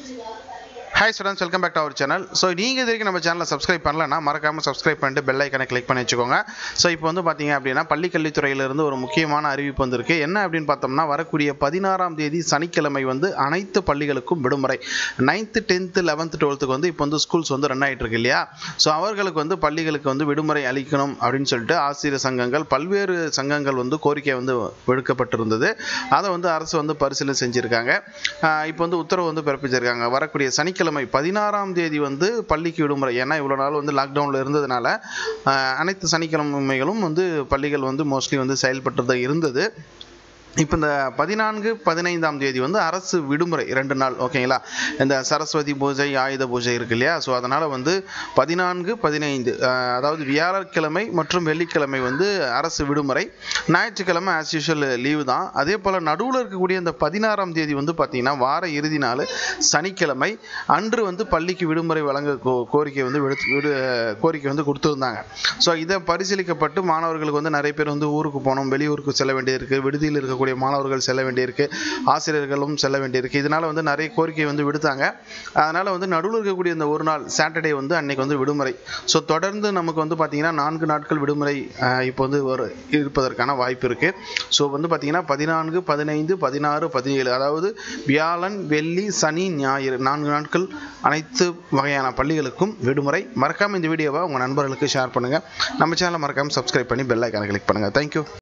hi students welcome back to our channel so நீங்கள் இது வரைக்கும் நம்ம சேனலை சப்ஸ்கிரைப் பண்ணலன்னா மறக்காமல் சப்ஸ்கிரைப் பண்ணிட்டு பெல் ஐக்கனை கிளிக் பண்ணி வச்சுக்கோங்க ஸோ இப்போ வந்து பார்த்தீங்க அப்படின்னா பள்ளிக்கல்வித்துறையிலிருந்து ஒரு முக்கியமான அறிவிப்பு வந்திருக்கு என்ன அப்படின்னு பார்த்தோம்னா வரக்கூடிய பதினாறாம் தேதி சனிக்கிழமை வந்து அனைத்து பள்ளிகளுக்கும் விடுமுறை நைன்த்து டென்த்து லெவன்த்து டுவெல்த்துக்கு வந்து இப்போ வந்து ஸ்கூல்ஸ் வந்து ரன் ஆகிட்டு இருக்கு இல்லையா ஸோ அவர்களுக்கு வந்து பள்ளிகளுக்கு வந்து விடுமுறை அளிக்கணும் அப்படின்னு சொல்லிட்டு ஆசிரியர் சங்கங்கள் பல்வேறு சங்கங்கள் வந்து கோரிக்கை வந்து விடுக்கப்பட்டிருந்தது அதை வந்து அரசு வந்து பரிசீலனை செஞ்சுருக்காங்க ஆஹ் இப்போ வந்து உத்தரவு வந்து பிறப்பிச்சிருக்காங்க வரக்கூடிய சனிக்கிழமை பதினாறாம் தேதி வந்து பள்ளிக்கு விடுமுறை ஏன்னா இவ்வளோ நாள் வந்து லாக்டவுனில் இருந்ததுனால ஆஹ் அனைத்து சனிக்கிழமைகளும் வந்து பள்ளிகள் வந்து மோஸ்ட்லி வந்து செயல்பட்டு தான் இருந்தது இப்போ இந்த பதினான்கு பதினைந்தாம் தேதி வந்து அரசு விடுமுறை ரெண்டு நாள் ஓகேங்களா இந்த சரஸ்வதி பூஜை ஆயுத பூஜை இருக்கு இல்லையா ஸோ அதனால் வந்து பதினான்கு பதினைந்து ஆஹ் அதாவது வியாழக்கிழமை மற்றும் வெள்ளிக்கிழமை வந்து அரசு விடுமுறை ஞாயிற்றுக்கிழமை ஆஸ் யூஷுவல் லீவு தான் அதே போல் நடுவில் இருக்கக்கூடிய இந்த பதினாறாம் தேதி வந்து பார்த்திங்கன்னா வார இறுதி நாள் சனிக்கிழமை அன்று வந்து பள்ளிக்கு விடுமுறை வழங்க கோ கோரிக்கை வந்து விடு விடு கோரிக்கை வந்து கொடுத்துருந்தாங்க ஸோ இதை பரிசீலிக்கப்பட்டு மாணவர்களுக்கு வந்து நிறைய பேர் வந்து ஊருக்கு போகணும் வெளியூருக்கு செல்ல வேண்டியிருக்கு விடுதியில் இருக்கக்கூடிய மாணவர்கள் செல்ல வேண்டியிருக்கு ஆசிரியர்களும் செல்ல வேண்டியிருக்கு இதனால் வந்து நிறைய கோரிக்கை வந்து விடுத்தாங்க அதனால் வந்து நடுவில் இருக்கக்கூடிய இந்த ஒரு நாள் சாட்டர்டே வந்து அன்னைக்கு வந்து விடுமுறை ஸோ தொடர்ந்து நமக்கு வந்து பார்த்திங்கன்னா நான்கு நாட்கள் விடுமுறை ஆஹ், இப்போ வந்து ஒரு இருப்பதற்கான வாய்ப்பு இருக்குது ஸோ வந்து பார்த்திங்கன்னா பதினான்கு பதினைந்து பதினாறு பதினேழு அதாவது வியாழன் வெள்ளி சனி ஞாயிறு நான்கு நாட்கள் அனைத்து வகையான பள்ளிகளுக்கும் விடுமுறை மறக்காமல் இந்த வீடியோவை உங்கள் நண்பர்களுக்கு ஷேர் பண்ணுங்கள் நம்ம சேனலை மறக்காமல் சப்ஸ்கிரைப் பண்ணி பெல் ஐக்கானை கிளிக் பண்ணுங்கள் தேங்க்யூ